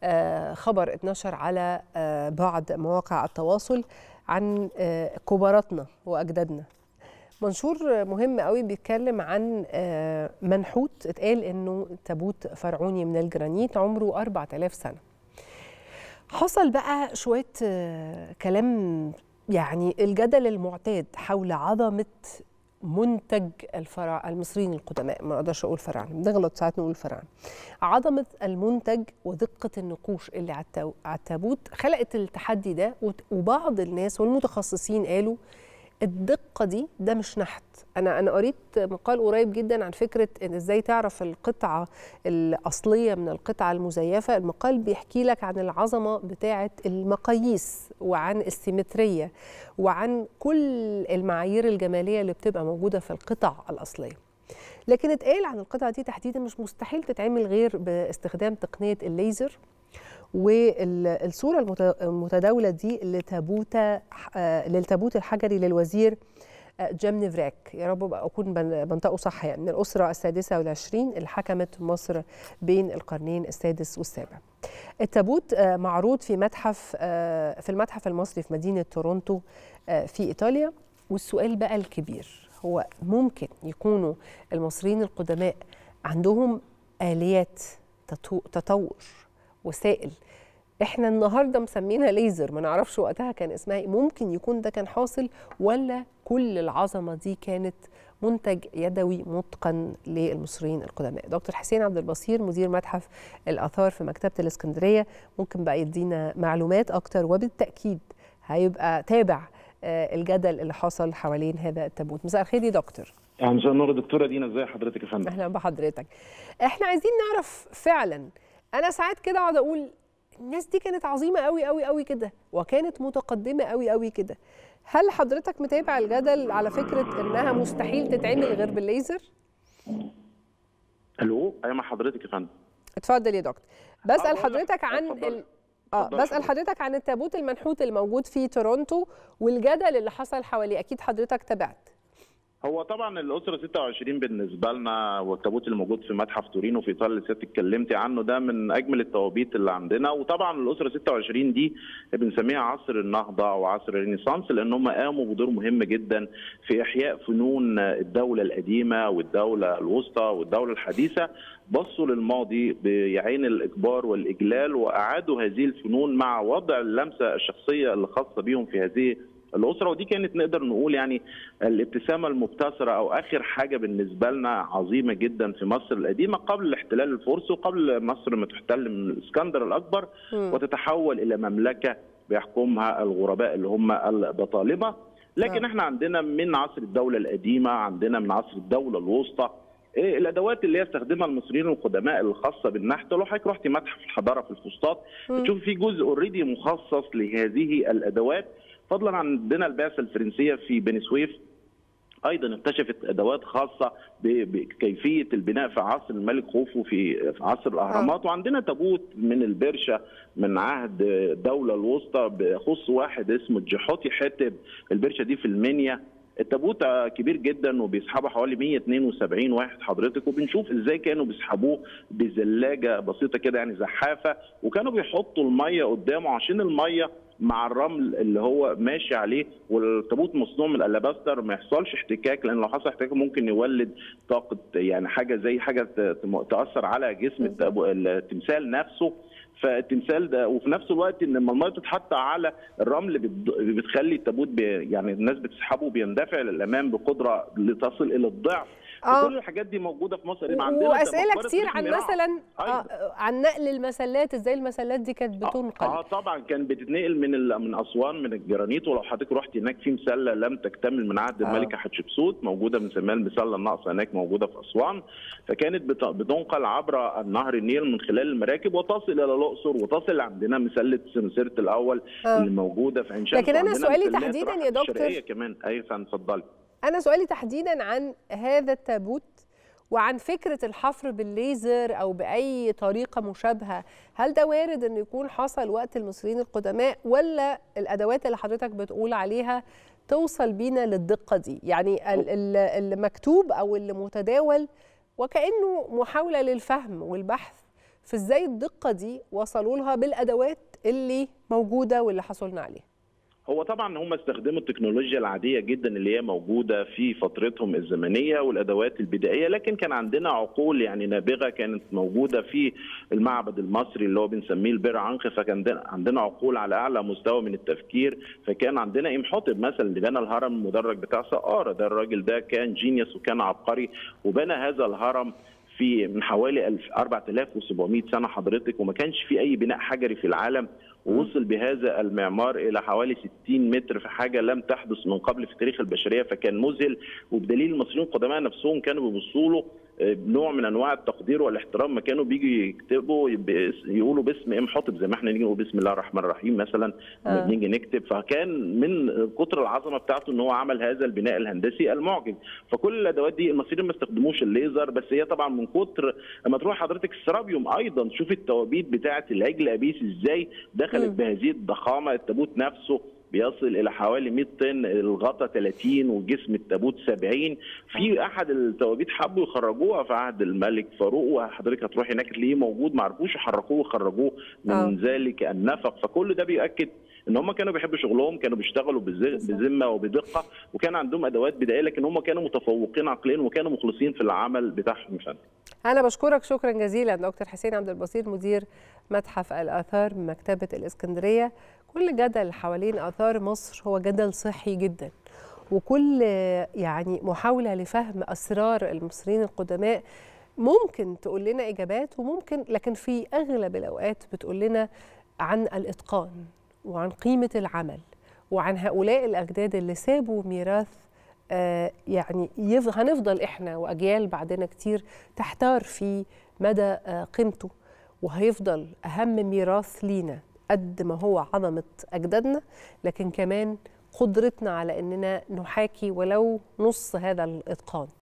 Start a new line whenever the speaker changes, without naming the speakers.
خبر اتنشر على بعض مواقع التواصل عن كباراتنا واجدادنا منشور مهم قوي بيتكلم عن منحوت اتقال انه تابوت فرعوني من الجرانيت عمره 4000 سنه حصل بقى شويه كلام يعني الجدل المعتاد حول عظمه منتج الفرع المصريين القدماء ما اقدرش اقول فراعنه بنغلط ساعات نقول فراعنه عظمه المنتج ودقه النقوش اللي على التابوت خلقت التحدي ده وبعض الناس والمتخصصين قالوا الدقه دي ده مش نحت انا انا قريت مقال قريب جدا عن فكره ان ازاي تعرف القطعه الاصليه من القطعه المزيفه المقال بيحكي لك عن العظمه بتاعه المقاييس وعن السيمتريه وعن كل المعايير الجماليه اللي بتبقى موجوده في القطع الاصليه لكن اتقال عن القطعه دي تحديدا مش مستحيل تتعمل غير باستخدام تقنيه الليزر والصوره المتداوله دي لتابوت للتابوت الحجري للوزير جيم نفراك يا رب اكون بنطقه صح يعني من الاسره السادسه والعشرين اللي حكمت مصر بين القرنين السادس والسابع. التابوت معروض في متحف في المتحف المصري في مدينه تورونتو في ايطاليا والسؤال بقى الكبير هو ممكن يكونوا المصريين القدماء عندهم اليات تطور وسائل احنا النهارده مسمينها ليزر ما نعرفش وقتها كان اسمها ايه ممكن يكون ده كان حاصل ولا كل العظمه دي كانت منتج يدوي متقن للمصريين القدماء دكتور حسين عبد البصير مدير متحف الاثار في مكتبه الاسكندريه ممكن بقى يدينا معلومات اكتر وبالتاكيد هيبقى تابع الجدل اللي حصل حوالين هذا التابوت مساء الخير يا دكتور
مساء النور دكتوره دينا ازي حضرتك يا فندم
اهلا بحضرتك احنا عايزين نعرف فعلا انا ساعات كده اقعد اقول الناس دي كانت عظيمه قوي قوي قوي كده وكانت متقدمه قوي قوي كده هل حضرتك متابع الجدل على فكره انها مستحيل تتعمل غير بالليزر
الو ايوه مع حضرتك يا فندم
اتفضل يا دكتور بسال حضرتك عن ال... اه بسال حضرتك عن التابوت المنحوت الموجود في تورونتو والجدل اللي حصل حواليه اكيد حضرتك تابعت
هو طبعا الاسره 26 بالنسبه لنا والتابوت اللي موجود في متحف تورينو في ايطاليا اللي سيادتك اتكلمتي عنه ده من اجمل التوابيت اللي عندنا وطبعا الاسره 26 دي بنسميها عصر النهضه او عصر الرينيسانس لان هم قاموا بدور مهم جدا في احياء فنون الدوله القديمه والدوله الوسطى والدوله الحديثه بصوا للماضي بعين الاكبار والاجلال واعادوا هذه الفنون مع وضع اللمسه الشخصيه اللي خاصه بيهم في هذه الاسره ودي كانت نقدر نقول يعني الابتسامه المبتسره او اخر حاجه بالنسبه لنا عظيمه جدا في مصر القديمه قبل الاحتلال الفرس وقبل مصر ما تحتل من الاسكندر الاكبر م. وتتحول الى مملكه بيحكمها الغرباء اللي هم البطالمه لكن م. احنا عندنا من عصر الدوله القديمه عندنا من عصر الدوله الوسطى الادوات اللي يستخدمها المصريين القدماء الخاصه بالنحت لو حضرتك رحتي متحف الحضاره في الفسطاط بتشوف في جزء اوريدي مخصص لهذه الادوات فضلا عن عندنا البعثه الفرنسيه في بني سويف ايضا اكتشفت ادوات خاصه بكيفيه البناء في عصر الملك خوفو في عصر الاهرامات وعندنا تابوت من البرشه من عهد الدوله الوسطى بخص واحد اسمه الجحوتي حتب البرشه دي في المنيا التابوت كبير جدا وبيسحبه حوالي 172 واحد حضرتك وبنشوف ازاي كانوا بيسحبوه بزلاجه بسيطه كده يعني زحافه وكانوا بيحطوا الميه قدامه عشان الميه مع الرمل اللي هو ماشي عليه والتابوت مصنوع من الالاباستر ما يحصلش احتكاك لان لو حصل احتكاك ممكن يولد طاقه يعني حاجه زي حاجه تاثر على جسم التمثال نفسه فالتمثال ده وفي نفس الوقت ان لما الميه تتحط على الرمل بتخلي التابوت يعني الناس بتسحبه بيندفع للامام بقدره لتصل الى الضعف آه. كل الحاجات دي موجوده في مصر
عندنا واسئله كتير عن مثلا آه عن نقل المسلات ازاي المسلات دي كانت بتنقل
اه, آه طبعا كان بتتنقل من من اسوان من الجرانيت ولو حضرتك رحت هناك في مسله لم تكتمل من عهد الملكه آه. حتشبسوت موجوده بنسميها المسله الناقصه هناك موجوده في اسوان فكانت بتنقل عبر نهر النيل من خلال المراكب وتصل الى الاقصر وتصل عندنا مسله سنسيره الاول آه. اللي موجوده في عين شمس
لكن انا سؤالي تحديدا يا دكتور
كمان ايوه اتفضلي
أنا سؤالي تحديدا عن هذا التابوت وعن فكرة الحفر بالليزر أو بأي طريقة مشابهة هل ده وارد أنه يكون حصل وقت المصريين القدماء ولا الأدوات اللي حضرتك بتقول عليها توصل بينا للدقة دي يعني المكتوب أو اللي متداول وكأنه محاولة للفهم والبحث في ازاي الدقه دي وصلوا لها بالادوات اللي موجوده واللي حصلنا عليها
هو طبعا هم استخدموا التكنولوجيا العاديه جدا اللي هي موجوده في فترتهم الزمنيه والادوات البدائيه لكن كان عندنا عقول يعني نابغه كانت موجوده في المعبد المصري اللي هو بنسميه البر عنق فكان عندنا عقول على اعلى مستوى من التفكير فكان عندنا امحوتب مثلا اللي بنى الهرم المدرج بتاع سقاره ده الراجل ده كان جينيوس وكان عبقري وبنى هذا الهرم في من حوالي 4700 سنه حضرتك وما كانش في اي بناء حجري في العالم ووصل بهذا المعمار الى حوالي 60 متر في حاجه لم تحدث من قبل في تاريخ البشريه فكان مذهل وبدليل المصريين القدماء نفسهم كانوا بيبصوا له نوع من انواع التقدير والاحترام ما كانوا بيجوا يكتبوا يقولوا باسم امحوتب زي ما احنا نيجي نقول بسم الله الرحمن الرحيم مثلا لما آه. بنيجي نكتب فكان من كتر العظمه بتاعته ان هو عمل هذا البناء الهندسي المعجز فكل الادوات دي المصريين ما استخدموش الليزر بس هي طبعا من كتر لما تروح حضرتك السرابيوم ايضا شوف التوابيت بتاعه العجل ابيس ازاي دخلت م. بهذه الضخامه التابوت نفسه بيصل الى حوالي 100 طن الغطا 30 وجسم التابوت 70 في احد التوابيت حبوا يخرجوها في عهد الملك فاروق وحضرتك هتروحي هناك تلاقيه موجود ما عرفوش يحركوه وخرجوه من أوه. ذلك النفق فكل ده بيؤكد ان هم كانوا بيحبوا شغلهم كانوا بيشتغلوا بذمه وبدقه وكان عندهم ادوات بدائيه لكن هم كانوا متفوقين عقليا وكانوا مخلصين في العمل بتاعهم فن
انا بشكرك شكرا جزيلا دكتور حسين عبد البصير مدير متحف الاثار مكتبه الاسكندريه كل جدل حوالين اثار مصر هو جدل صحي جدا وكل يعني محاوله لفهم اسرار المصريين القدماء ممكن تقول لنا اجابات وممكن لكن في اغلب الاوقات بتقول لنا عن الاتقان وعن قيمه العمل وعن هؤلاء الاجداد اللي سابوا ميراث آه يعني هنفضل احنا واجيال بعدنا كتير تحتار في مدى آه قيمته وهيفضل اهم ميراث لينا قد ما هو عظمه اجدادنا لكن كمان قدرتنا على اننا نحاكي ولو نص هذا الاتقان